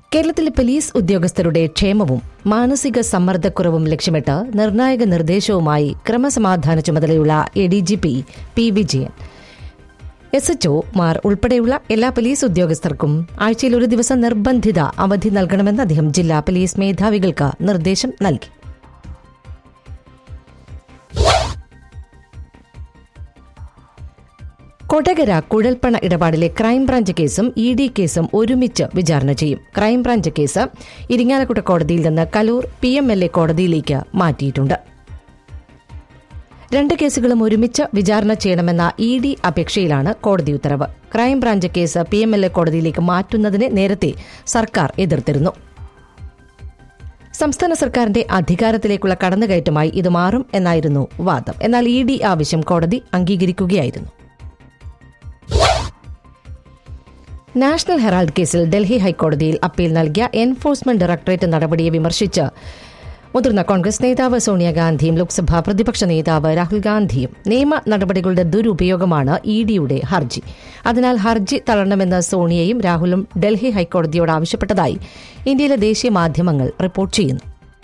കേരളത്തിലെ പോലീസ് ഉദ്യോഗസ്ഥരുടെ ക്ഷേമവും മാനസിക സമ്മർദ്ദക്കുറവും ലക്ഷ്യമിട്ട് നിർണായക നിർദ്ദേശവുമായി ക്രമസമാധാന ചുമതലയുള്ള A D G P P Vijayan S HO മാർ ഉൾപ്പെടെയുള്ള എല്ലാ പോലീസ് ഉദ്യോഗസ്ഥർക്കും ആഴ്ചയിൽ ഒരു ദിവസം നിർബന്ധിത അവധി നൽകണമെന്ന് അദ്ദേഹം ജില്ലാ പോലീസ് മേധാവികൾക്ക് നിർദ്ദേശം നൽകി കൊടകര കുഴൽപ്പണ ഇടപാടിലെ ക്രൈംബ്രാഞ്ച് കേസും ഇ ഡി കേസും ഒരുമിച്ച് വിചാരണ ചെയ്യും ക്രൈംബ്രാഞ്ച് കേസ് ഇരിങ്ങാലക്കുട കോടതിയിൽ നിന്ന് Kaloor P M L A കോടതിയിലേക്ക് മാറ്റിയിട്ടുണ്ട് രണ്ട് കേസുകളും ഒരുമിച്ച് വിചാരണ ചെയ്യണമെന്ന ഇ ഡി അപേക്ഷയിലാണ് കോടതി ഉത്തരവ് crime branch case P M L A കോടതിയിലേക്ക് മാറ്റുന്നതിനെ നേരത്തെ സർക്കാർ എതിർത്തിരുന്നു സംസ്ഥാന സർക്കാരിന്റെ അധികാരത്തിലേക്കുള്ള കടന്നുകയറ്റമായി ഇത് മാറും എന്നായിരുന്നു വാദം എന്നാൽ ഇ ഡി ആവശ്യം കോടതി അംഗീകരിക്കുകയായിരുന്നു നാഷണൽ ഹെറാൾഡ് കേസിൽ ഡൽഹി ഹൈക്കോടതിയിൽ അപ്പീൽ നൽകിയ എൻഫോഴ്സ്മെന്റ് ഡയറക്ടറേറ്റ് നടപടിയെ വിമർശിച്ച് മുതിർന്ന കോൺഗ്രസ് നേതാവ് സോണിയാഗാന്ധിയും ലോക്സഭാ പ്രതിപക്ഷ നേതാവ് രാഹുൽ ഗാന്ധിയും നിയമ നടപടികളുടെ ദുരുപയോഗമാണ് ഇ ഡിയുടെ ഹർജി അതിനാൽ ഹർജി തള്ളണമെന്ന് സോണിയയും രാഹുലും ഡൽഹി ഹൈക്കോടതിയോട് ആവശ്യപ്പെട്ടതായി ഇന്ത്യയിലെ ദേശീയ മാധ്യമങ്ങൾ റിപ്പോർട്ട് ചെയ്യുന്നു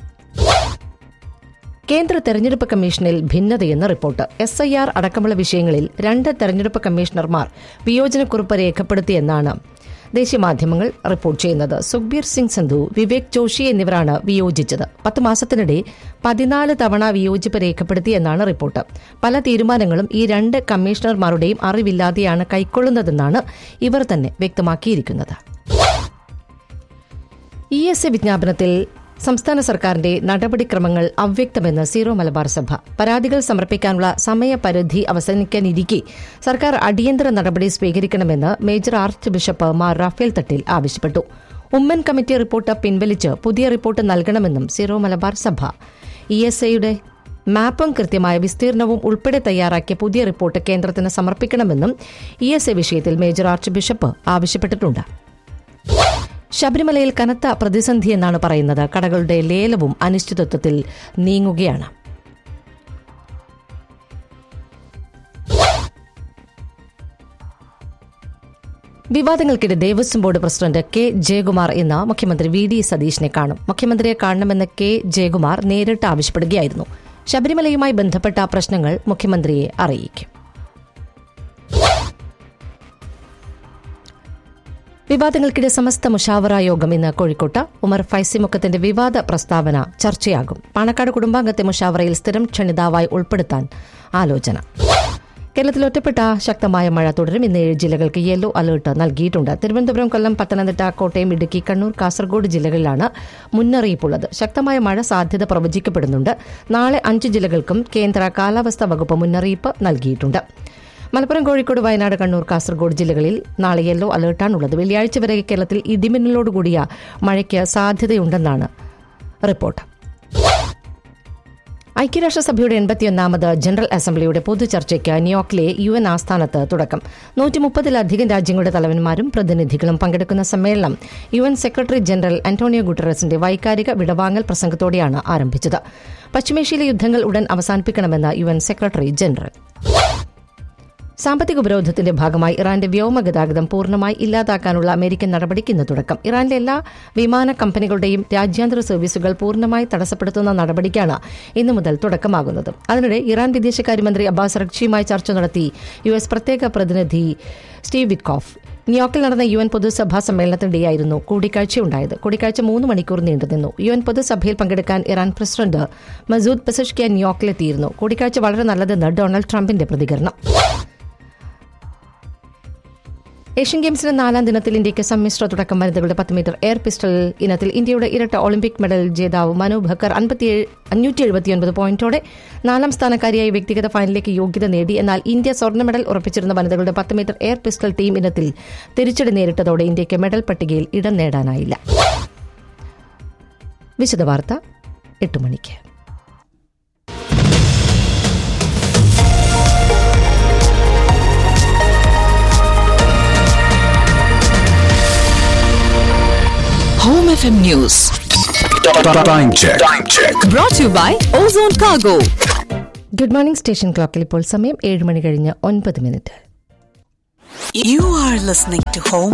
കേന്ദ്ര തെരഞ്ഞെടുപ്പ് കമ്മീഷനിൽ ഭിന്നതയെന്ന് റിപ്പോർട്ട് എസ് ഐ ആർ അടക്കമുള്ള വിഷയങ്ങളിൽ രണ്ട് തെരഞ്ഞെടുപ്പ് കമ്മീഷണർമാർ വിയോജനക്കുറിപ്പ് രേഖപ്പെടുത്തിയെന്നാണ് ദേശീയ മാധ്യമങ്ങൾ റിപ്പോർട്ട് ചെയ്യുന്നത് സുഖ്ബീർ സിംഗ് സന്ധു വിവേക് ജോഷി എന്നിവരാണ് വിയോജിച്ചത് പത്ത് മാസത്തിനിടെ പതിനാല് തവണ വിയോജിപ്പ് രേഖപ്പെടുത്തിയെന്നാണ് റിപ്പോർട്ട് പല തീരുമാനങ്ങളും ഈ രണ്ട് കമ്മീഷണർമാരുടെയും അറിവില്ലാതെയാണ് കൈക്കൊള്ളുന്നതെന്നാണ് ഇവർ തന്നെ വ്യക്തമാക്കിയിരിക്കുന്നത് ഇ എസ് എ വിജ്ഞാപനത്തിൽ സംസ്ഥാന സർക്കാരിന്റെ നടപടിക്രമങ്ങൾ അവ്യക്തമെന്ന് സീറോ മലബാർ സഭ പരാതികൾ സമർപ്പിക്കാനുള്ള സമയപരിധി അവസാനിക്കാനിരിക്കെ സർക്കാർ അടിയന്തര നടപടി സ്വീകരിക്കണമെന്ന് major archbishop Mar Raphael Thattil ആവശ്യപ്പെട്ടു ഉമ്മൻ കമ്മിറ്റി റിപ്പോർട്ട് പിൻവലിച്ച് പുതിയ റിപ്പോർട്ട് നൽകണമെന്നും സീറോ മലബാർ സഭ ഇ എസ് ഐയുടെ മാപ്പും കൃത്യമായ വിസ്തീർണവും ഉൾപ്പെടെ തയ്യാറാക്കിയ പുതിയ റിപ്പോർട്ട് കേന്ദ്രത്തിന് സമർപ്പിക്കണമെന്നും ഇ എസ് എ വിഷയത്തിൽ മേജർ ആർച്ച് ബിഷപ്പ് ആവശ്യപ്പെട്ടിട്ടുണ്ട് ശബരിമലയിൽ കനത്ത പ്രതിസന്ധി എന്നാണ് പറയുന്നത് കടകളുടെ ലേലവും അനിശ്ചിതത്വത്തിൽ നീങ്ങുകയാണ് വിവാദങ്ങൾക്കിടെ Devaswom board president K Jayakumar ഇന്ന് മുഖ്യമന്ത്രി വി ഡി സതീഷിനെ കാണും മുഖ്യമന്ത്രിയെ കാണണമെന്ന് കെ ജയകുമാർ നേരിട്ട് ആവശ്യപ്പെടുകയായിരുന്നു ശബരിമലയുമായി ബന്ധപ്പെട്ട പ്രശ്നങ്ങൾ മുഖ്യമന്ത്രിയെ അറിയിക്കും വിവാദങ്ങൾക്കിടെ സമസ്ത മുഷാവറ യോഗം ഇന്ന് കോഴിക്കോട്ട് ഉമർ ഫൈസി മുക്കത്തിന്റെ വിവാദ പ്രസ്താവന ചർച്ചയാകും പാണക്കാട് കുടുംബാംഗത്തെ മുഷാവറയിൽ സ്ഥിരം ക്ഷണിതാവായി ഉൾപ്പെടുത്താൻ ആലോചന കേരളത്തിൽ ഒറ്റപ്പെട്ട ശക്തമായ മഴ തുടരും ഇന്ന് ഏഴ് ജില്ലകൾക്ക് യെല്ലോ അലർട്ട് നൽകിയിട്ടുണ്ട് തിരുവനന്തപുരം കൊല്ലം പത്തനംതിട്ട കോട്ടയം ഇടുക്കി കണ്ണൂർ കാസർഗോഡ് ജില്ലകളിലാണ് മുന്നറിയിപ്പുള്ളത് ശക്തമായ മഴ സാധ്യത പ്രവചിക്കപ്പെടുന്നുണ്ട് നാളെ അഞ്ച് ജില്ലകൾക്കും കേന്ദ്ര കാലാവസ്ഥാ വകുപ്പ് മുന്നറിയിപ്പ് നൽകിയിട്ടുണ്ട് മലപ്പുറം കോഴിക്കോട് വയനാട് കണ്ണൂർ കാസർഗോഡ് ജില്ലകളിൽ നാളെ യെല്ലോ അലർട്ടാണുള്ളത് വെള്ളിയാഴ്ച വരെ കേരളത്തിൽ ഇടിമിന്നലോടുകൂടിയ മഴയ്ക്ക് സാധ്യതയുണ്ടെന്നാണ് റിപ്പോർട്ട് ഐക്യരാഷ്ട്രസഭയുടെ എൺപത്തിയൊന്നാമത് ജനറൽ അസംബ്ലിയുടെ പൊതുചർച്ചയ്ക്ക് ന്യൂയോർക്കിലെ യു എൻ ആസ്ഥാനത്ത് തുടക്കം നൂറ്റി മുപ്പതിലധികം രാജ്യങ്ങളുടെ തലവന്മാരും പ്രതിനിധികളും പങ്കെടുക്കുന്ന സമ്മേളനം U N secretary general Antonio ഗുട്ടറസിന്റെ വൈകാരിക വിടവാങ്ങൽ പ്രസംഗത്തോടെയാണ് ആരംഭിച്ചത് പശ്ചിമേഷ്യയിലെ യുദ്ധങ്ങൾ ഉടൻ അവസാനിപ്പിക്കണമെന്ന് യു എൻ സെക്രട്ടറി ജനറൽ സാമ്പത്തിക ഉപരോധത്തിന്റെ ഭാഗമായി ഇറാന്റെ വ്യോമ ഗതാഗതം പൂർണ്ണമായി ഇല്ലാതാക്കാനുള്ള അമേരിക്കൻ നടപടിക്ക് ഇന്ന് തുടക്കം ഇറാനിലെ എല്ലാ വിമാന കമ്പനികളുടെയും രാജ്യാന്തര സർവീസുകൾ പൂർണ്ണമായി തടസ്സപ്പെടുത്തുന്ന നടപടിക്കാണ് ഇന്നു മുതൽ തുടക്കമാകുന്നത് അതിനിടെ ഇറാൻ വിദേശകാര്യമന്ത്രി അബ്ബാസ് റക്ഷിയുമായി ചർച്ച നടത്തി യു എസ് പ്രത്യേക പ്രതിനിധി സ്റ്റീവ് വിറ്റ്കോഫ് ന്യൂയോർക്കിൽ നടന്ന യു എൻ പൊതുസഭാ സമ്മേളനത്തിനിടെയായിരുന്നു കൂടിക്കാഴ്ചയുണ്ടായത് കൂടിക്കാഴ്ച മൂന്ന് മണിക്കൂർ നീണ്ടുനിന്നു യു എൻ പൊതുസഭയിൽ പങ്കെടുക്കാൻ ഇറാൻ പ്രസിഡന്റ് മസൂദ് പെസഷ്കിയാൻ ന്യൂയോർക്കിലെത്തിയിരുന്നു കൂടിക്കാഴ്ച വളരെ നല്ലതെന്ന് ഡൊണാൾഡ് ട്രംപിന്റെ പ്രതികരണം ഏഷ്യൻ ഗെയിംസിന്റെ നാലാം ദിനത്തിൽ ഇന്ത്യയ്ക്ക് സമ്മിശ്ര തുടക്കം വനിതകളുടെ പത്ത് മീറ്റർ എയർ പിസ്റ്റൾ ഇനത്തിൽ ഇന്ത്യയുടെ ഇരട്ട ഒളിമ്പിക് മെഡൽ ജേതാവ് മനു ഭക്കർ അഞ്ഞൂറ്റി എഴുപത്തിയൊൻപത് പോയിന്റോടെ നാലാം സ്ഥാനക്കാരിയായി വ്യക്തിഗത ഫൈനലിലേക്ക് യോഗ്യത നേടി എന്നാൽ ഇന്ത്യ സ്വർണ്ണ മെഡൽ ഉറപ്പിച്ചിരുന്ന വനിതകളുടെ പത്ത് മീറ്റർ എയർ പിസ്റ്റൾ ടീം ഇനത്തിൽ തിരിച്ചടി നേരിട്ടതോടെ ഇന്ത്യയ്ക്ക് മെഡൽ പട്ടികയിൽ ഇടം നേടാനായില്ല വിശദവാർത്ത എട്ട് മണിക്ക് Home FM News. Time check. Time check. Brought to you by Ozone Cargo. Good morning station ക്ലോക്കിൽ ഇപ്പോൾ സമയം ഏഴ് മണി കഴിഞ്ഞ് ഒൻപത് minute You are listening to Home